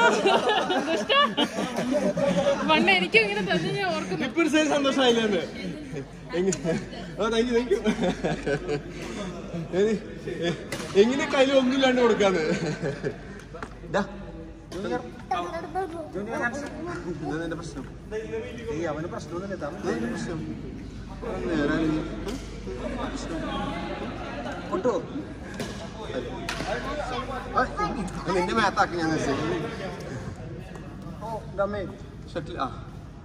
പണ്ട് എനിക്കും ഇങ്ങനെ തന്നെ ഞാൻ ഓർക്കുന്നു ഇപ്പൊ ഒരു സൈഡ് സന്തോഷമായില്ലെന്ന് ഓ താങ്ക് യു താങ്ക് യു എങ്ങനെ കയ്യിൽ ഒന്നുമില്ലാണ്ട് കൊടുക്കാന്ന് ഡാ. എന്താ നിന്റെ പ്രശ്നം ഏയ് അവന് പ്രശ്നമൊന്നുമില്ല താൻ എന്താ നിന്റെ പ്രശ്നം നേരെ കൊട്ടോ നിന്റെ മേത്താക്കി ഞാൻ മെസ്സേജ് ഓ ഡമ്മേ ഷട്ടിൽ ആ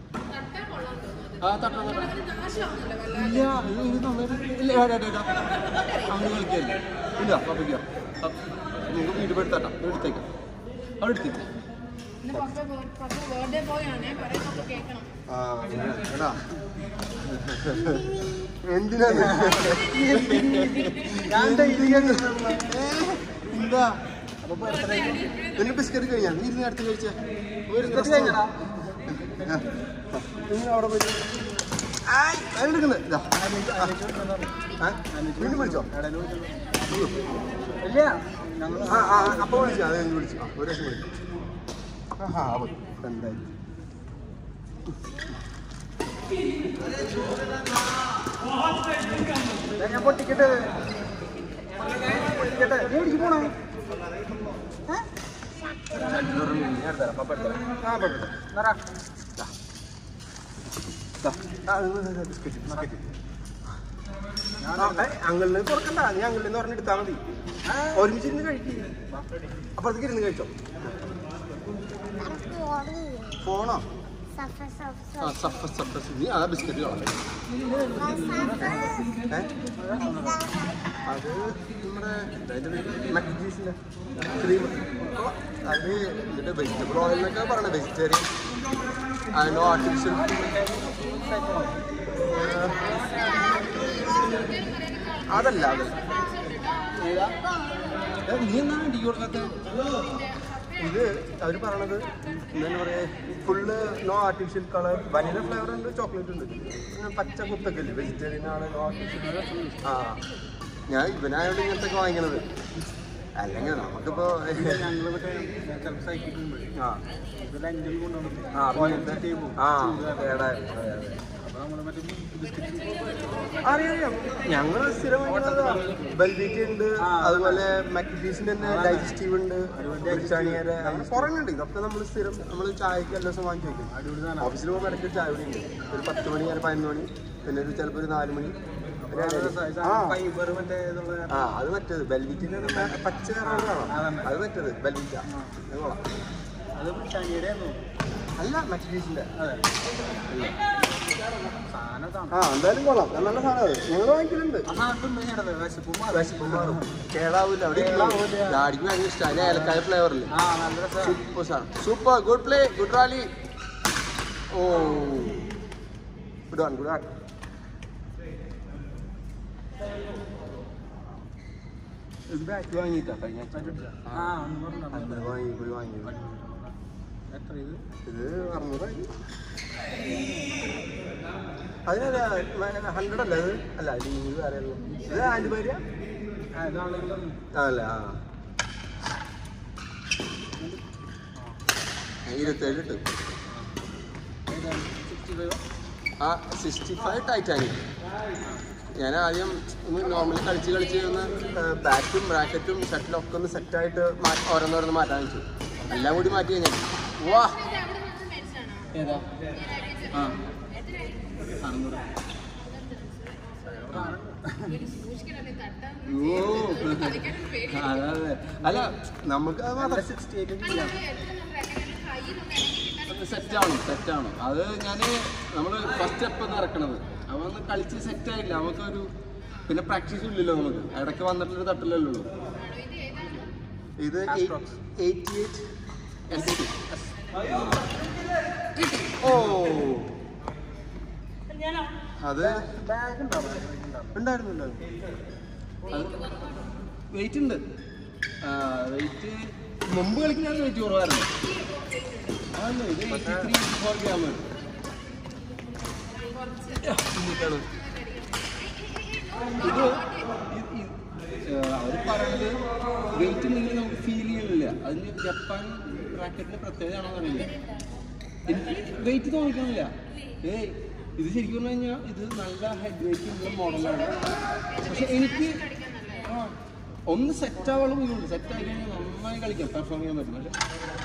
ആ തട്ടാ തട്ടാ ഇല്ല ഇത് ഇത് നന്നായിട്ട് ഇല്ല ഏടാ ഏടാ അങ്ങനെ കളിക്കല്ലേ ഇല്ല പപ്പിക്കോ നിങ്ങൾക്ക് വീട് എടുത്താട്ടാ എടുത്തേക്കാം അവിടെ എടുത്തേക്കാം എന്റെ പപ്പ പപ്പ ബർത്ത്ഡേ ബോയ് ആണേ പറയുന്നൊക്കെ കേൾക്കണം ആ എടാ എന്തിനാണ് ഞാൻ ഡെയിലിയാണ് എന്താ നിന്റെ ബിസ്ക്കറ്റ് കഴിഞ്ഞാ നീ ഇരുന്ന് അടുത്ത് കഴിച്ചേ ഒരു ബിസ്ക്കറ്റ് കഴിഞ്ഞെടാ? നീ അവിടെ പോയി ആയ്, അതിലെടുക്കുന്നെ. ഇതാ. ആ, വീണ്ടും വിളിച്ചോ ഇല്ല ഞങ്ങൾ ആ ആ അപ്പൊ വിളിച്ചു അത് കഴിഞ്ഞ് വിളിച്ചു ആ, ഒരു പ്രാവശ്യം വിളിച്ചു ആഹാ പോയി. എന്തായാലും ഞാൻ പൊട്ടിക്കട്ടെ പൊട്ടിക്കട്ടെ നീ എവിടേക്ക് പോണേ ഞാൻ എടുത്തരാം പപ്പ എടുത്തരാം ആ പപ്പ എടുത്തരാം എന്നാ ദാ. ആ, ഇത് ഇത് ഇത് ബിസ്ക്കറ്റ് ബിസ്ക്കറ്റ് അങ്ങളിന് തുറക്കണ്ട നീ അങ്ങളിൽ നിന്ന് പറഞ്ഞെടുത്താൽ മതി ഒരുമിച്ചിരുന്ന് കഴിക്കുക അപ്പുറത്തേക്ക് ഇരുന്ന് കഴിച്ചോ ഫോണോ ആ സഫ സഫ നീ ആ ബിസ്ക്കറ്റ് കളഞ്ഞു ഏ അത് നമ്മുടെ അതിന്റെ പേര് മക്കീസിന്റെ ക്രീം അത് ഇതിന്റെ വെജിറ്റബിൾ ഓയിൽ എന്നൊക്കെ പറയണത് വെജിറ്റേറിയൻ നോ ആർട്ടിഫിഷ്യൽ അതല്ല അതല്ല ഏ, നീ എന്നാ ഡി കൊടുക്കാത്ത ഇത് അവർ പറയണത് എന്താ പറയാ full no artificial colour vanilla flavour ഉണ്ട് ചോക്ലേറ്റ് ഉണ്ട് പിന്നെ പച്ച കുത്തൊക്കെ ഇല്ലേ വെജിറ്റേറിയൻ ആണ് നോ ആർട്ടിഫിഷ്യൽ ആ ഞാൻ ഇവനായോണ്ട് ഇങ്ങനത്തെ ഒക്കെ വാങ്ങിക്കണത് അല്ലെങ്കിൽ നമുക്കിപ്പോ ഞങ്ങൾ മറ്റേ ചിലപ്പോൾ സൈക്കിൾ പോകുമ്പോഴേ ആ ഇതിൽ അഞ്ചിൽ കൊണ്ടുവന്നിട്ട് ആ അങ്ങനത്തെ ആ കേടാ അതെ അതെ അപ്പോൾ നമ്മൾ മറ്റേ ബിസ്ക്കറ്റ് അറിയാം ഞങ്ങൾ സ്ഥിരം ബെൽബീറ്റ് ഉണ്ട് ആ, അതുപോലെ മക്കിഡീസിന്റെ തന്നെ ഡൈജസ്റ്റീവ് ഉണ്ട് ബിരിച്ചാണിയുടെ അങ്ങനെ കുറേ ഉണ്ട് ഇതൊക്കെ നമ്മൾ സ്ഥിരം നമ്മൾ ചായക്ക് എല്ലാ ദിവസം വാങ്ങിച്ചു വെക്കും അടിപൊളി സാധനം ഓഫീസിൽ പോകുമ്പോൾ ഇടയ്ക്ക് ചായ കുടി ഉണ്ട് ഒരു പത്ത് മണി അല്ലെങ്കിൽ പതിനൊന്ന് മണി പിന്നെ ഒരു ചിലപ്പോൾ ഒരു നാല് മണി പിന്നെ ഏഴര. ആ ഫൈബർ മറ്റേ ഇതുള്ള ആ അത് മറ്റേത് ബെൽബീറ്റിന്റെ പച്ച കളറാണോ അതാണ്. അത് മറ്റേത് ബെൽബീറ്റ അത് കൊള്ളാം അത് ചനിയുടെ ആയിരുന്നു അല്ല മക്കിഡീസിന്റെ അതെ സാധനം ഇതാണ്. ആ എന്തായാലും കൊള്ളാം അത് നല്ല സാധനം അത് ഞങ്ങൾ വാങ്ങിക്കലുണ്ട് ആ സാധനം തിന്ന് കഴിഞ്ഞാൽ വിശപ്പും മാറും. വിശപ്പും മാറും കേടാവില്ല അവിടെ കേടാവൂല. ഡാഡിക്ക് ഭയങ്കര ഇഷ്ടമാണ് ഏലക്കായ ഫ്ലേവറിൽ ആ നല്ല രസം സൂപ്പർ സാധനം super good play good rally oh good one good one ഇത് ബാറ്റ് വാങ്ങിയിട്ടാ കഴിഞ്ഞ ആഴ്ച ആ ഒന്ന് പറഞ്ഞു അന്ന് വാങ്ങി പോയി വാങ്ങി എത്ര ഇത് ഇത് അറുന്നൂറായി അതിനല്ല ഹൺഡ്രഡ് അല്ല ഇത് അല്ല ഇത് ഇത് വേറെ ഉള്ളു. ഇത് ആൻറ്റിബാരിയ ആ ഇതാണെങ്കിലും അതല്ല ആ ഇരുപത്തേഴ് ഇട്ട് സിക്സ്റ്റി ഫൈവ് ആ സിക്സ്റ്റി ഫൈവ് ടൈറ്റാനിക് ഞാൻ ആദ്യം ഒന്ന് നോർമലി കളിച്ച് കളിച്ച് ഒന്ന് ബാറ്റും റാക്കറ്റും ഷട്ടിലും ഒക്കെ ഒന്ന് സെറ്റായിട്ട് ഓരോന്നോരോന്ന് മാറ്റാൻ വെച്ചു എല്ലാം കൂടി മാറ്റി കഴിഞ്ഞാൽ വാ ഏതാ ആ അറുന്നൂറ് ഓ അതെ അതെ അല്ല നമുക്ക് അത് മാത്രം സിക്സ്റ്റി എയ്റ്റ് ചെയ്യാം സെറ്റാണ് സെറ്റാണ് അത് ഞാൻ നമ്മൾ ഫസ്റ്റ് സ്റ്റെപ്പ് ഒന്ന് ഇറക്കണത് അവ ഒന്ന് കളിച്ച് സെറ്റ് ആയില്ല നമുക്കൊരു പിന്നെ പ്രാക്ടീസ് ഇല്ലല്ലോ നമുക്ക് ഇടയ്ക്ക് വന്നിട്ടൊരു തട്ടില്ലല്ലോ ഉള്ളൂ ഇത് എയ്റ്റി എയ്റ്റ് ഓ അത് ബാഗ് ഉണ്ടാവും ഉണ്ടായിരുന്നു ഉണ്ടായിരുന്നു വെയിറ്റ് ഉണ്ട് വെയിറ്റ് മുമ്പ് കളിക്കുന്ന വെയിറ്റ് കുറവായിരുന്നു അതല്ല ഇത് എയ്റ്റി ത്രീ ഫോർ ഗ്രാം ഇത് അവർ പറയുന്നത് വെയിറ്റ് ഉണ്ടെങ്കിൽ നമുക്ക് ഫീൽ ചെയ്യുന്നില്ല അതിന് ജപ്പാൻ റാക്കറ്റിന്റെ പ്രത്യേകതയാണോ അറിയില്ല എനിക്ക് വെയിറ്റ് തോന്നിക്കണില്ല ഏയ് ഇത് ശരിക്കും പറഞ്ഞു കഴിഞ്ഞാൽ ഇത് നല്ല ഹെഡ് വെയിറ്റ് ഉള്ള മോഡലാണ് പക്ഷെ എനിക്ക് ആ, ഒന്ന് സെറ്റ് ആവാനുള്ള ബുദ്ധിമുട്ട് സെറ്റ് ആയി കഴിഞ്ഞാൽ നന്നായി കളിക്കാം പെർഫോം ചെയ്യാൻ പറ്റും പക്ഷെ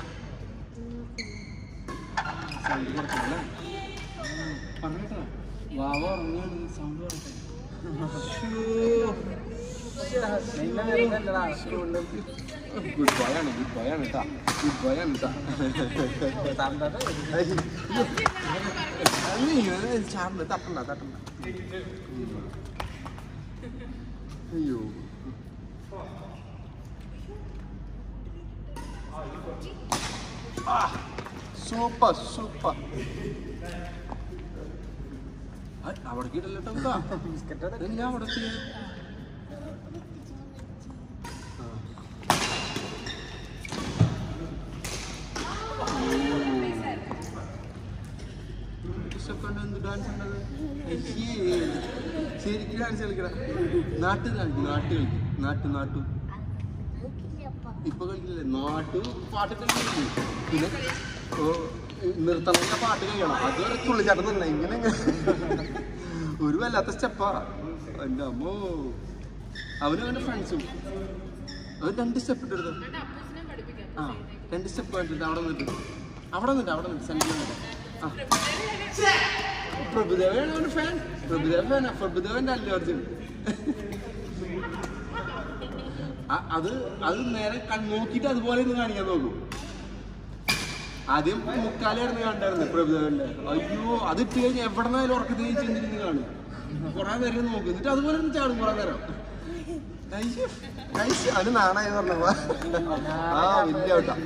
സൗണ്ട് കുറയ്ക്കണല്ലേ പറഞ്ഞിട്ടാ വാവ ഉറങ്ങാണ് സൗണ്ട് കുറയ്ക്കാൻ ഗുഡ് ബോയ് ആണ് ഗുഡ് ബോയ് ആണ് കേട്ടാ ഗുഡ് ബോയ് ആണ് കേട്ടാ ചാറിന് തട്ടണ്ട തട്ടണ്ട അയ്യോ സൂപ്പർ സൂപ്പർ അവിടെ കിടല്ലോ ഞാൻ അവിടെ ചെയ്യാം ഡാൻസ് ഉണ്ടത് അയ്യേ. ശരിക്കും ഡാൻസ് കളിക്കട നാട്ട് കളിക്കും നാട്ട് കളിക്കും നാട്ടു നാട്ടു ഇപ്പൊ കളിക്കില്ലേ നാട്ടു പാട്ടൊക്കെ കളിക്കും പിന്നെ ഓ, നിർത്തണമെങ്കിൽ പാട്ട് കഴിയണം അതുവരെ തുള്ളിച്ചാട്ടം തന്നെ ഇങ്ങനെ ഇങ്ങനെ. ഒരു വല്ലാത്ത സ്റ്റെപ്പാ എൻ്റെ അമ്മോ അവനും അവൻ്റെ ഫ്രണ്ട്സും അവൻ രണ്ട് സ്റ്റെപ്പ് ഇട്ടെടുത്തു എന്നിട്ട് അപ്പൂസിനെ പഠിപ്പിക്കാം ആ രണ്ട് സ്റ്റെപ്പ് കണ്ടിട്ട് അവിടെ നിന്നിട്ട് അവിടെ നിന്നിട്ട് അവിടെ നിന്നിട്ട് സെൻറ്ററിൽ നിന്നിട്ട് ആ പ്രഭുദേവനാണ് അവൻ്റെ ഫാൻ പ്രഭുദേവ ഫാനാ പ്രഭുദേവൻ്റെ അല്ലു അർജുൻ ആ- അത് അത് നേരെ കൺ- നോക്കിയിട്ട് അതുപോലെ ഒന്ന് കാണിക്കാൻ നോക്കും ആദ്യം മുക്കാലായിരുന്നു കണ്ടായിരുന്നു പ്രഭുദേവന്റെ അയ്യോ അത് ഇട്ട് കഴിഞ്ഞ് എവിടെ നിന്നായാലും ഉറക്കത്തിൽ ചെന്നിരുന്ന് കാണും കുറെ നേരം നോക്കും എന്നിട്ട് അതുപോലെ ഒന്ന് ചാടും കുറെ നേരം അയ്യോ അയ്യോ, അവന് നാണായി പറഞ്ഞ ആ വലിയ ഔട്ടാ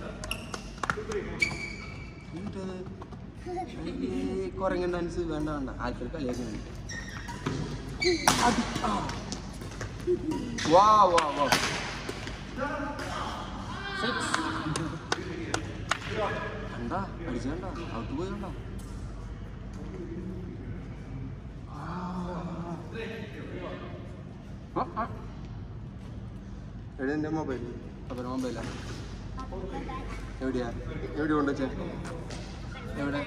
കുറങ്ങൻ ഡാൻസ് വേണ്ട വേണ്ട ആൾക്കാർ കളിയാക്കുന്നുണ്ട് അത് ആ വാ വാ വാ കണ്ടാ അടിച്ചണ്ട ഔട്ട് പോയി കണ്ടാ എവിടെ എൻ്റെ മൊബൈൽ അപ്പം മൊബൈലാ എവിടെയാ എവിടെ കൊണ്ടുവച്ചേ എവിടെ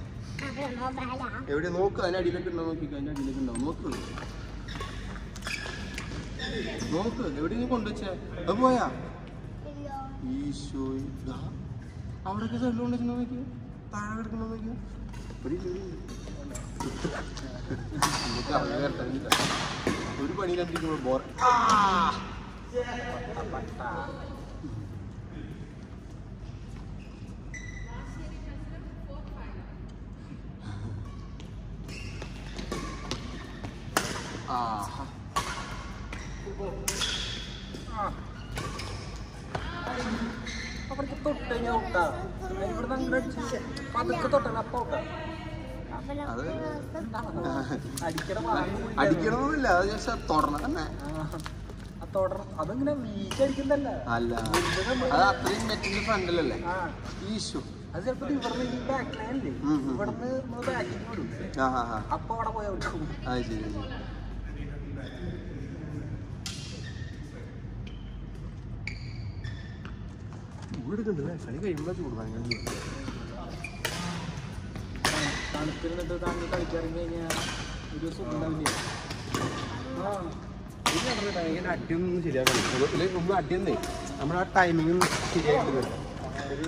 എവിടെ നോക്ക് അതിന്റെ അടിയിലൊക്കെ ഉണ്ടോ നോക്കിക്കോ അതിന്റെ അടിയിലൊക്കെ ഉണ്ടോ നോക്ക് നോക്ക് എവിടെ നീ കൊണ്ടുവച്ചേ അത് പോയാ ഈശോ ഇതാ അവിടെയൊക്കെ സൈഡിൽ കൊണ്ടുവച്ചോ നോക്കി താഴെ കിടക്കണോ നോക്കി ഇവിടെ ഇല്ല, ഇവിടെ ഇല്ല. നമുക്ക് അറിയാൻ വരട്ടെ, ഇല്ല. ഒരു പണി കണ്ടിരിക്കുമ്പോൾ ബോർ ആഹാ അവർക്ക് തൊട്ട് കഴിഞ്ഞാൽ ഔട്ടാ ഇവിടെ അങ്ങനെ അടിച്ച് പതുക്കെ തൊട്ടാൽ അപ്പൊ ഔട്ടാ അത് അടിക്കണ ഭാഗം കൂടി അടിക്കണമെന്നില്ല അത് പക്ഷെ തുടരണം തന്നെ ആ. ആ തുടർ അതിങ്ങനെ വീക്ക് അടിക്കുന്നതല്ല അല്ല അത് അത്രയും നെറ്റിന്റെ ഫ്രണ്ടിലല്ലേ ആ ഈശോ അത് ചിലപ്പോ ഇവിടുന്ന് ഈ ബാക്ക് ലൈനല്ലേ ഉം, ഉം, ഉം. ഇവിടുന്ന് നമ്മൾ ബാക്കിങ് വിടും ആ ആ ആ അപ്പൊ അവിടെ പോയി ഔട്ട് അത് ശരി അത് ശരി ചൂടെടുക്കണ്ടല്ലേ കളി കഴിയുമ്പോൾ ചൂട് ഭയങ്കര ചൂട്. തണുപ്പിരുന്നിട്ട് താങ്കൾ കളിച്ചിറങ്ങി കഴിഞ്ഞാൽ ഒരു സുഖം ഉണ്ടാവില്ല ആ ഇത് നമ്മുടെ ഭയങ്കര അടിയൊന്നും ശരിയാക്കണം ഇതിൽ മുമ്പ് അടിയൊന്നേ നമ്മുടെ ആ ടൈമിങ് ശരിയായിട്ട് വരും ഒരു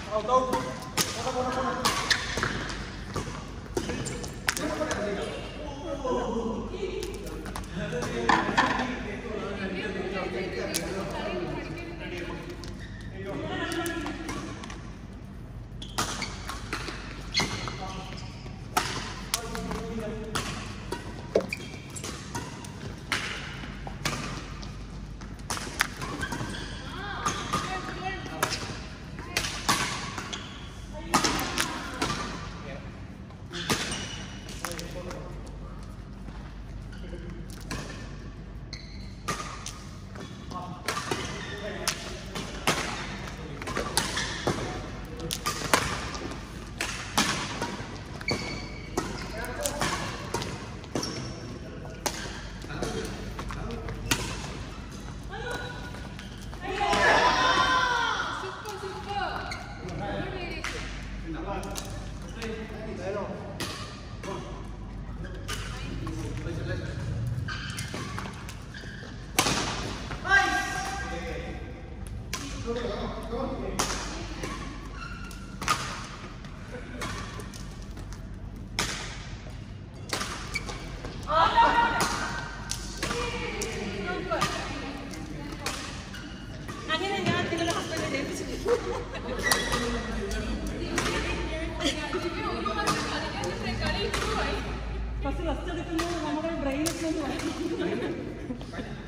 അങ്ങനെ ഞാൻ നിങ്ങളുടെ ഹസ്ബൻഡിനെ ഏൽപ്പിച്ചിട്ടുണ്ട് ഫസ്റ്റ് റെസ്റ്റ് എടുക്കുന്നത് നമ്മുടെ ബ്രെയിനൊക്കെ ഒന്ന്